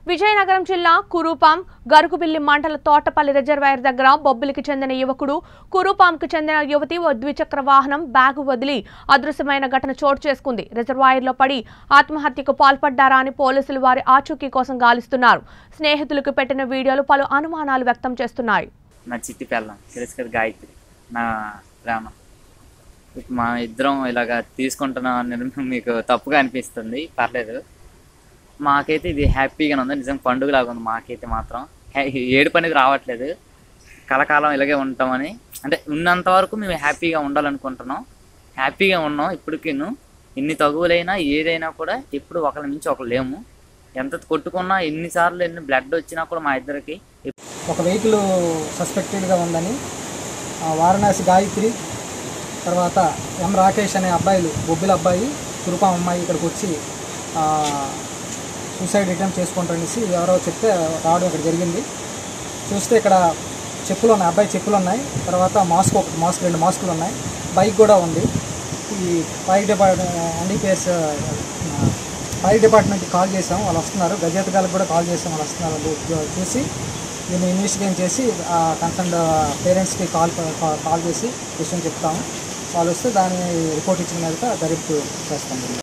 విజయనగరం జిల్లా కురూపాం గరుగుబిల్లి మండల తోటపల్లి రిజర్వాయర్ దగ్గర బొబ్బిలికి చెందిన యువకుడు కురూపాంకు చెందిన యువతి ఓ ద్విచక్ర వాహనం బ్యాగు వదిలి అదృశ్యమైన ఘటన చోటు చేసుకుంది రిజర్వాయర్లో పడి ఆత్మహత్యకు పాల్పడ్డారా అని పోలీసులు వారి ఆచూకీ కోసం గాలిస్తున్నారు స్నేహితులకు పెట్టిన వీడియోలు పలు అనుమానాలు వ్యక్తం చేస్తున్నాయి నా చిట్టి పెళ్ళం తెలుసు కదా గాయత్రి నా ప్రేమ ఇప్పుడు మా ఇద్దరం ఇలాగ తీసుకుంటున్నాం అనేది మీకు తప్పుగా అనిపిస్తుంది పర్లేదు మాకైతే ఇది హ్యాపీగానే ఉంది నిజం పండుగలాగా ఉంది మాకైతే మాత్రం హే- ఏడు పనికి రావట్లేదు కలకాలం ఇలాగే ఉంటామని అంటే ఉన్నంత వరకు మేము హ్యాపీగా ఉండాలనుకుంటున్నాం హ్యాపీగా ఉన్నాం ఇప్పటికిను ఎన్ని తగువులైనా ఏదైనా కూడా ఎప్పుడు ఒకరి మించి ఒకరు లేము ఎంత కొట్టుకున్నా ఎన్నిసార్లు ఎన్ని బ్లడ్ వచ్చినా కూడా మా ఇద్దరికి ఒక వెహికల్ సస్పెక్టెడ్గా ఉందని ఆ, వారణాసి గాయత్రి తర్వాత ఎం రాకేష్ అనే అబ్బాయిలు బొబ్బిల అబ్బాయి కురుపా అమ్మాయి ఇక్కడికి వచ్చి ఆ, సూసైడ్ అటెంప్ట్ చేసుకుంటారనేసి ఎవరో చెప్తే రావడం ఇక్కడ జరిగింది చూస్తే ఇక్కడ చెప్పులు ఉన్నాయి అబ్బాయి చెప్పులు ఉన్నాయి తర్వాత మాస్క్ ఒకటి మాస్క్ రెండు మాస్కులు ఉన్నాయి బైక్ కూడా ఉంది ఈ ఫైర్ డిపార్ట్మెంట్ ఎన్డీపీఎస్ ఫైర్ డిపార్ట్మెంట్కి కాల్ చేసాం వాళ్ళు వస్తున్నారు గజేతగాలకు కూడా కాల్ చేసాం వాళ్ళు వస్తున్నారు వాళ్ళు చూసి దీన్ని ఇన్వెస్టిగేట్ చేసి కన్సర్న్ పేరెంట్స్కి కాల్ కాల్ చేసి విషయం చెప్తాము వాళ్ళు వస్తే దాని రిపోర్ట్ ఇచ్చిన మీదట దర్యాప్తు చేస్తాం